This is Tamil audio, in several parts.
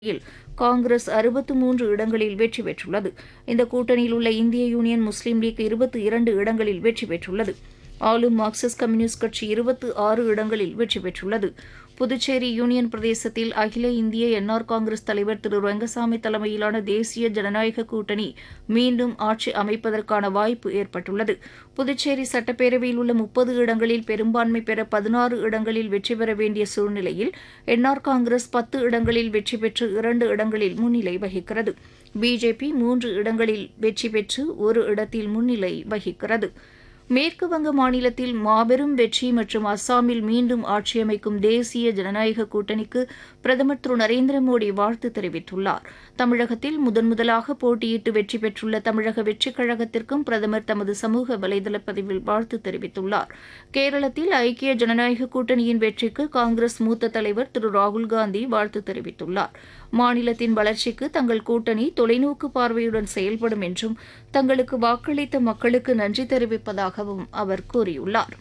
யில் காங்கிரஸ் அறுபத்து மூன்று இடங்களில் வெற்றி பெற்றுள்ளது இந்த கூட்டணியில் உள்ள இந்திய யூனியன் முஸ்லீம் லீக் இருபத்தி இரண்டு இடங்களில் வெற்றி பெற்றுள்ளது ஆளும் மார்க்சிஸ்ட் கம்யூனிஸ்ட் கட்சி இருபத்து ஆறு இடங்களில் வெற்றி பெற்றுள்ளது புதுச்சேரி யூனியன் பிரதேசத்தில் அகில இந்திய என்ஆர் காங்கிரஸ் தலைவர் திரு ரங்கசாமி தலைமையிலான தேசிய ஜனநாயக கூட்டணி மீண்டும் ஆட்சி அமைப்பதற்கான வாய்ப்பு ஏற்பட்டுள்ளது புதுச்சேரி சட்டப்பேரவையில் உள்ள முப்பது இடங்களில் பெரும்பான்மை பெற பதினாறு இடங்களில் வெற்றி பெற வேண்டிய சூழ்நிலையில் என்ஆர் காங்கிரஸ் பத்து இடங்களில் வெற்றி பெற்று இரண்டு இடங்களில் முன்னிலை வகிக்கிறது பிஜேபி மூன்று இடங்களில் வெற்றி பெற்று ஒரு இடத்தில் முன்னிலை வகிக்கிறது மேற்கு வங்க மாநிலத்தில் மாபெரும் வெற்றி மற்றும் அஸ்ஸாமில் மீண்டும் ஆட்சியமைக்கும் தேசிய ஜனநாயக கூட்டணிக்கு பிரதமர் திரு நரேந்திர மோடி வாழ்த்து தெரிவித்துள்ளார் தமிழகத்தில் முதன்முதலாக போட்டியிட்டு வெற்றி பெற்றுள்ள தமிழக வெற்றிக் கழகத்திற்கும் பிரதமர் தமது சமூக வலைதள பதிவில் வாழ்த்து தெரிவித்துள்ளார் கேரளத்தில் ஐக்கிய ஜனநாயக கூட்டணியின் வெற்றிக்கு காங்கிரஸ் மூத்த தலைவர் திரு ராகுல்காந்தி வாழ்த்து தெரிவித்துள்ளார் மாநிலத்தின் வளர்ச்சிக்கு தங்கள் கூட்டணி தொலைநோக்கு பார்வையுடன் செயல்படும் என்றும் தங்களுக்கு வாக்களித்த மக்களுக்கு நன்றி தெரிவிப்பதாகவும் அவர் கூறியுள்ளார்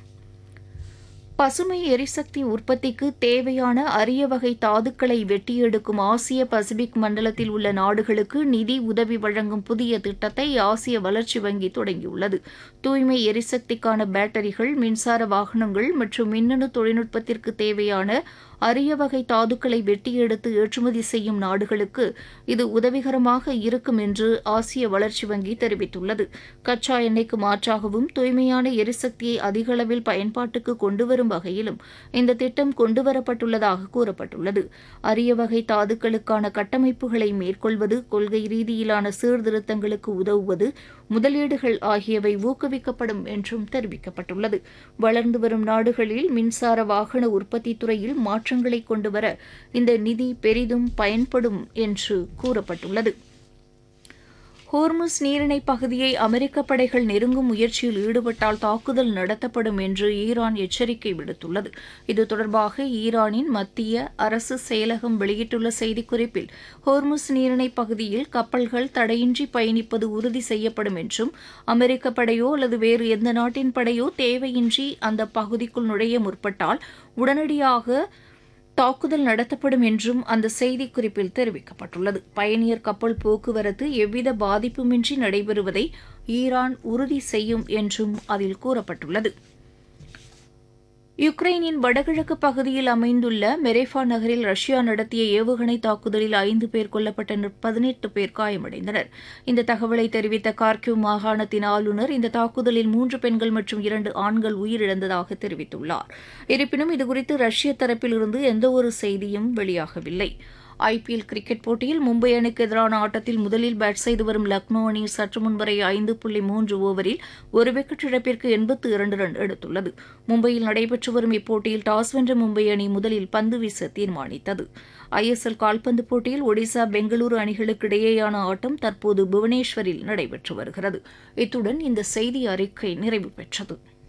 பசுமை எரிசக்தி உற்பத்திக்கு தேவையான அரிய வகை தாதுக்களை வெட்டி எடுக்கும் ஆசிய பசிபிக் மண்டலத்தில் உள்ள நாடுகளுக்கு நிதி உதவி வழங்கும் புதிய திட்டத்தை ஆசிய வளர்ச்சி வங்கி தொடங்கியுள்ளது தூய்மை எரிசக்திக்கான பேட்டரிகள் மின்சார வாகனங்கள் மற்றும் மின்னணு தொழில்நுட்பத்திற்கு தேவையான அரிய வகை தாதுக்களை வெட்டி எடுத்து ஏற்றுமதி செய்யும் நாடுகளுக்கு இது உதவிகரமாக இருக்கும் என்று ஆசிய வளர்ச்சி வங்கி தெரிவித்துள்ளது கச்சா எண்ணெய்க்கு மாற்றாகவும் தூய்மையான எரிசக்தியை அதிக அளவில் பயன்பாட்டுக்கு கொண்டுவரும் வகையிலும் இந்த திட்டம் கொண்டுவரப்பட்டுள்ளதாக கூறப்பட்டுள்ளது அரிய வகை தாதுக்களுக்கான கட்டமைப்புகளை மேற்கொள்வது கொள்கை ரீதியிலான சீர்திருத்தங்களுக்கு உதவுவது முதலீடுகள் ஆகியவை ஊக்குவிக்கப்படும் என்றும் தெரிவிக்கப்பட்டுள்ளது வளர்ந்து வரும் நாடுகளில் மின்சார வாகன உற்பத்தி துறையில் மாற்றங்களை கொண்டுவர இந்த நிதி பெரிதும் பயன்படும் என்று கூறப்பட்டுள்ளது ஹோர்முஸ் நீரிணை பகுதியை அமெரிக்க படைகள் நெருங்கும் முயற்சியில் ஈடுபட்டால் தாக்குதல் நடத்தப்படும் என்று ஈரான் எச்சரிக்கை விடுத்துள்ளது இது தொடர்பாக ஈரானின் மத்திய அரசு செயலகம் வெளியிட்டுள்ள செய்திக்குறிப்பில் ஹோர்முஸ் நீரிணை பகுதியில் கப்பல்கள் தடையின்றி பயணிப்பது உறுதி செய்யப்படும் என்றும் அமெரிக்க படையோ அல்லது வேறு எந்த நாட்டின் படையோ தேவையின்றி அந்த பகுதிக்குள் நுழைய முற்பட்டால் உடனடியாக தாக்குதல் நடத்தப்படும் என்றும் அந்த செய்திக்குறிப்பில் தெரிவிக்கப்பட்டுள்ளது பயணியர் கப்பல் போக்குவரத்து எவ்வித பாதிப்புமின்றி நடைபெறுவதை ஈரான் உறுதி செய்யும் என்றும் அதில் கூறப்பட்டுள்ளது யுக்ரைனின் வடகிழக்கு பகுதியில் அமைந்துள்ள மெரேஃபா நகரில் ரஷ்யா நடத்திய ஏவுகணை தாக்குதலில் ஐந்து பேர் கொல்லப்பட்ட பதினெட்டு பேர் காயமடைந்தனர் இந்த தகவலை தெரிவித்த கார்கிவ் மாகாணத்தின் ஆளுநர் இந்த தாக்குதலில் மூன்று பெண்கள் மற்றும் இரண்டு ஆண்கள் உயிரிழந்ததாக தெரிவித்துள்ளார் இருப்பினும் இதுகுறித்து ரஷ்ய தரப்பிலிருந்து எந்தவொரு செய்தியும் வெளியாகவில்லை ஐபிஎல் கிரிக்கெட் போட்டியில் மும்பை அணிக்கு எதிரான ஆட்டத்தில் முதலில் பேட் செய்து வரும் லக்னோ அணி சற்று முன்வரை ஐந்து புள்ளி மூன்று ஓவரில் ஒரு விக்கெட் இழப்பிற்கு எண்பத்து இரண்டு ரன் எடுத்துள்ளது மும்பையில் நடைபெற்று வரும் இப்போட்டியில் டாஸ் வென்ற மும்பை அணி முதலில் பந்து வீச தீர்மானித்தது ஐஎஸ்எல் கால்பந்து போட்டியில் ஒடிசா பெங்களூரு அணிகளுக்கு இடையேயான ஆட்டம் தற்போது புவனேஸ்வரில் நடைபெற்று வருகிறது இத்துடன் இந்த செய்தி அறிக்கை நிறைவு பெற்றது